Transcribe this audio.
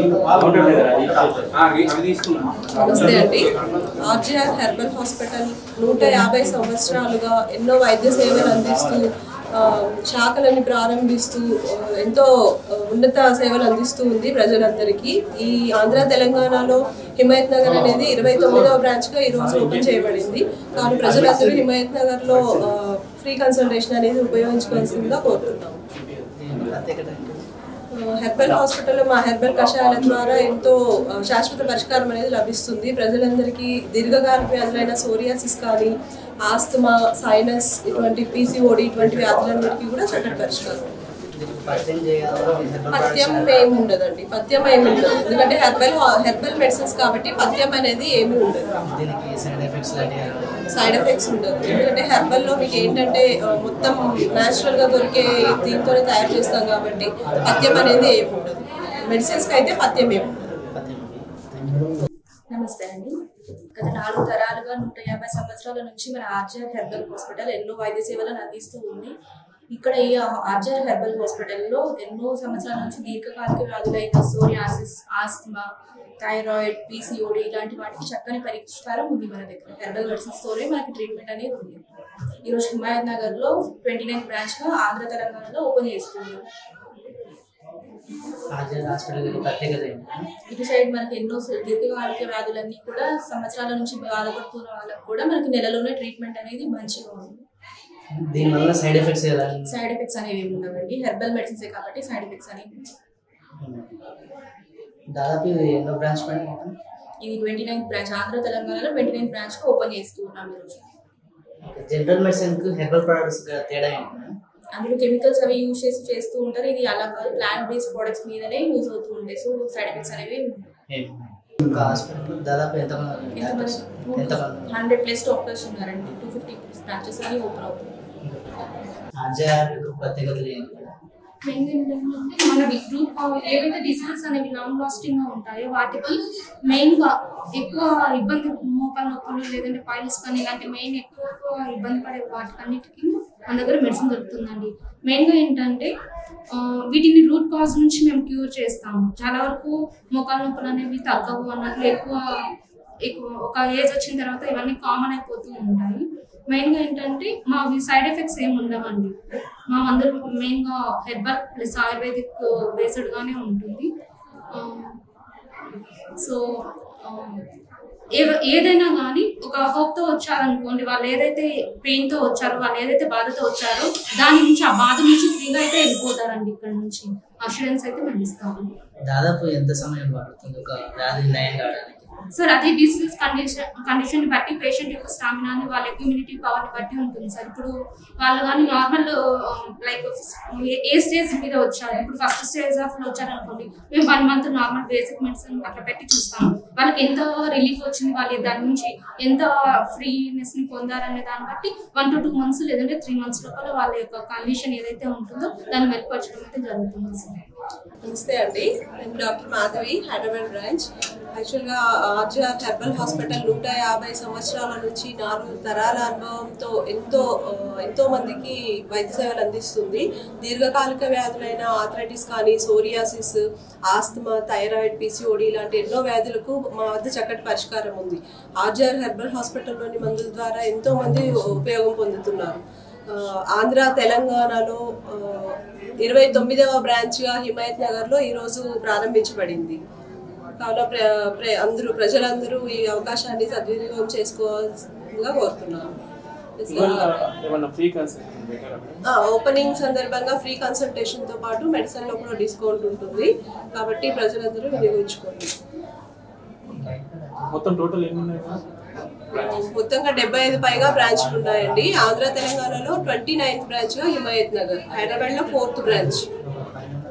నమస్తే అండి RGR herbal hospital నూట యాభై సంవత్సరాలుగా ఎన్నో వైద్య సేవలు అందిస్తూ ఆ, శాఖలని ప్రారంభిస్తూ ఆ, ఎంతో ఆ, ఉన్నత సేవలు అందిస్తూ ఉంది ప్రజలందరికీ ఈ ఆంధ్ర తెలంగాణలో హిమాయత్ నగర్ అనేది ఇరవై తొమ్మిదవ బ్రాంచ్గా ఈరోజు ఓపెన్ చేయబడింది కానీ ప్రజలందరూ హిమాయత్ నగర్లో ఫ్రీ కన్సల్టేషన్ అనేది ఉపయోగించుకోవాల్సిందిగా కోరుతున్నాం హెర్బల్ హాస్పిటల్లో మా హెర్బల్ కషాయాల ద్వారా ఎంతో ఆ, శాశ్వత పరిష్కారం అనేది లభిస్తుంది ప్రజలందరికీ దీర్ఘకాలిక వ్యాధులైన సోరియాసిస్ కానీ ఆస్తమా సైనస్ ఇటువంటి పీసీఓడి ఇటువంటి వ్యాధులన్నిటికీ కూడా చక్కటి పరిష్కారం పత్యం చేయాలి పథ్యం ఏమి ఉండదండి పథ్యం ఏమి ఉండదు ఎందుకంటే హెర్బల్ హెర్బల్ మెడిసిన్స్ కాబట్టి పథ్యం అనేది ఏమి ఉండదు దీనికి సైడ్ ఎఫెక్ట్స్ లాంటివి సైడ్ ఎఫెక్ట్స్ ఉండదు ఎందుకంటే హెర్బల్లో మీకు ఏంటంటే ఆ, మొత్తం న్యాచురల్ గా దొరికే దీంతోనే తయారు చేస్తాం కాబట్టి పథ్యం అనేది ఏమి ఉండదు మెడిసిన్స్కి అయితే పథ్యం ఏమి ఉండదు పత్యం నమస్తే అండి గత నాలుగు తరాలుగా నూట యాభై సంవత్సరాల నుంచి మన ఆర్జర్ హెర్బల్ హాస్పిటల్ ఎన్నో వైద్య సేవలను అందిస్తూ ఉంది ఇక్కడ ఈ ఆర్జర్ హెర్బల్ హాస్పిటల్లో ఎన్నో సంవత్సరాల నుంచి దీర్ఘకాలిక వ్యాధులైన సోరియాసిస్ ఆస్తమా థైరాయిడ్ పీసీఓడి ఇలాంటి వాటికి చక్కని పరిష్కారం ఉంది మన దగ్గర హెర్బల్ మెడిసిన్స్ తోనే మనకి ట్రీట్మెంట్ అనేది ఉంది ఈరోజు హిమాయత్ నగర్లో ట్వంటీ నైన్ బ్రాంచ్గా ఆంధ్ర తెలంగాణలో ఓపెన్ చేస్తుంది ఆర్జర్ హాస్పిటల్ ప్రత్యేకత ఏంటి ఇటు సైడ్ మనకి ఎన్నో దీర్ఘకాలిక వ్యాధులన్నీ కూడా సంవత్సరాల నుంచి బాధపడుతున్న వాళ్ళకి కూడా మనకి నెలలోనే ట్రీట్మెంట్ అనేది మంచిగా ఉంది దీనివల్ల సైడ్ ఎఫెక్ట్స్ ఎలా సైడ్ ఎఫెక్ట్స్ అనేవి ఏమి ఉండవండి హెర్బల్ మెడిసిన్స్ కాబట్టి సైడ్ ఎఫెక్ట్స్ అనేవి ఉండవు. దాదాపు ఇది ఎన్నో బ్రాంచ్ పైన ఇది ట్వంటీ నైన్త్ బ్రాంచ్ ఆంధ్ర తెలంగాణలో ట్వంటీ నైన్త్ బ్రాంచ్ ఓపెన్ చేస్తూ ఉన్నాం ఈరోజు జనరల్ మెడిసిన్ కు హెర్బల్ ప్రొడక్ట్స్ తేడా ఏంటి అందులో కెమికల్స్ అవి యూజ్ చేసి చేస్తూ ఉంటారు ఇది అలా కాదు ప్లాంట్ బేస్డ్ ప్రొడక్ట్స్ మీదనే యూజ్ అవుతూ ఉంటాయి సో సైడ్ ఎఫెక్ట్స్ అనేవి ఏమి ఉండవు. ఒక హాస్పిటల్ దాదాపు ఎంతమంది డాక్టర్స్ ఎంతమంది హండ్రెడ్ ప్లస్ డాక్టర్స్ ఉన్నారండి టూ ఫిఫ్టీ బ్రాంచెస్ అని ఓపెన్ అవుతుంది ఆర్జర్ ప్రత్యేకతలు ఏంటి మెయిన్ ఏంటంటే మన గ్రూప్ ఏవైతే డిసీజెస్ అనేవి లాంగ్ లాస్టింగ్ గా ఉంటాయో వాటికి మెయిన్ గా ఎక్కువ ఇబ్బంది మోకాల నొప్పులు లేదంటే పైల్స్ కానీ ఇలాంటి మెయిన్ ఎక్కువ ఎక్కువ ఇబ్బంది పడే వాటికన్నిటికీ మన దగ్గర మెడిసిన్ దొరుకుతుందండి మెయిన్ గా ఏంటంటే ఆ, వీటిని రూట్ కాజ్ నుంచి మేము క్యూర్ చేస్తాము చాలా వరకు మోకాల నొప్పులు అనేవి తగ్గవు అన్నట్లు ఎక్కువ ఎక్కువ ఒక ఏజ్ వచ్చిన తర్వాత ఇవన్నీ కామన్ అయిపోతూ ఉంటాయి మెయిన్గా ఏంటంటే మా సైడ్ ఎఫెక్ట్స్ ఏమి ఉండవండి మా అందరూ మెయిన్గా హెర్బల్ ప్లస్ ఆయుర్వేదిక్ బేస్డ్ గానే ఉంటుంది సో ఏదైనా కానీ ఒక హోప్తో వచ్చారనుకోండి వాళ్ళు ఏదైతే పెయిన్తో వచ్చారో వాళ్ళు ఏదైతే బాధతో వచ్చారో దాని నుంచి ఆ బాధ నుంచి ఫ్రీగా అయితే వెళ్ళిపోతారండి ఇక్కడ నుంచి అష్యూరెన్స్ అయితే మేము ఇస్తాము దాదాపు ఎంత సమయం పడుతుంది ఒక వ్యాధి నయం కావడానికి సార్ అదే డిసీజ్ కండిషన్ కండిషన్ బట్టి పేషెంట్ యొక్క స్టామినాని వాళ్ళ ఇమ్యూనిటీ పవర్ని బట్టి ఉంటుంది సార్ ఇప్పుడు వాళ్ళు కానీ నార్మల్ లైక్ ఏ స్టేజ్ మీద వచ్చారు ఇప్పుడు ఫస్ట్ స్టేజ్ ఆఫ్ లో వచ్చారు అనుకోండి మేము one month normal basic medicine అట్లా పెట్టి చూస్తాం వాళ్ళకి ఎంత రిలీఫ్ వచ్చింది వాళ్ళు దాని నుంచి ఎంత ఫ్రీనెస్ ని పొందారనే దాన్ని బట్టి వన్ టు టూ మంత్స్ లేదంటే త్రీ మంత్స్ లోపల వాళ్ళ యొక్క కండిషన్ ఏదైతే ఉంటుందో దాన్ని మెరుగుపరచడం అయితే జరుగుతుంది సార్ నమస్తే అండి నేను డాక్టర్ మాధవి హైదరాబాద్ బ్రాంచ్ యాక్చువల్గా ఆర్జీఆర్ హెర్బల్ హాస్పిటల్ నూట యాభై సంవత్సరాల నుంచి నాలుగు తరాల అనుభవంతో ఎంతో ఆ, ఎంతో మందికి వైద్య సేవలు అందిస్తుంది దీర్ఘకాలిక వ్యాధులైన ఆథరైటిస్ కానీ సోరియాసిస్ ఆస్తమా థైరాయిడ్ పీసీఓడి ఇలాంటి ఎన్నో వ్యాధులకు మా వద్ద చక్కటి పరిష్కారం ఉంది ఆర్జీఆర్ హెర్బల్ హాస్పిటల్లోని మందుల ద్వారా ఎంతో మంది ఉపయోగం పొందుతున్నారు ఆ, ఆంధ్ర తెలంగాణలో ఆ, ఇరవై తొమ్మిదవ బ్రాంచ్గా హిమాయత్ నగర్లో ఈరోజు ప్రారంభించబడింది కావున ప్ర ప్ర- అందరూ ప్రజలందరూ ఈ అవకాశాన్ని సద్వినియోగం చేసుకోవాల్సిందిగా కోరుతున్నాను ఏమన్నా ఫ్రీ కన్సల్టేషన్ పెట్టారా మేడం? ఆ, ఓపెనింగ్ సందర్భంగా ఫ్రీ కన్సల్టేషన్తో పాటు మెడిసిన్లో కూడా డిస్కౌంట్ ఉంటుంది కాబట్టి ప్రజలందరూ వినియోగించుకోండి మొత్తం టోటల్ ఎన్ని ఉన్నాయి మేడం? మొత్తంగా డెబ్బై ఐదు పైగా బ్రాంచ్లు ఉన్నాయండి ఆంధ్ర తెలంగాణలో ట్వంటీ నైన్త్ బ్రాంచ్గా హిమాయత్ నగర్ హైదరాబాద్లో ఫోర్త్ బ్రాంచ్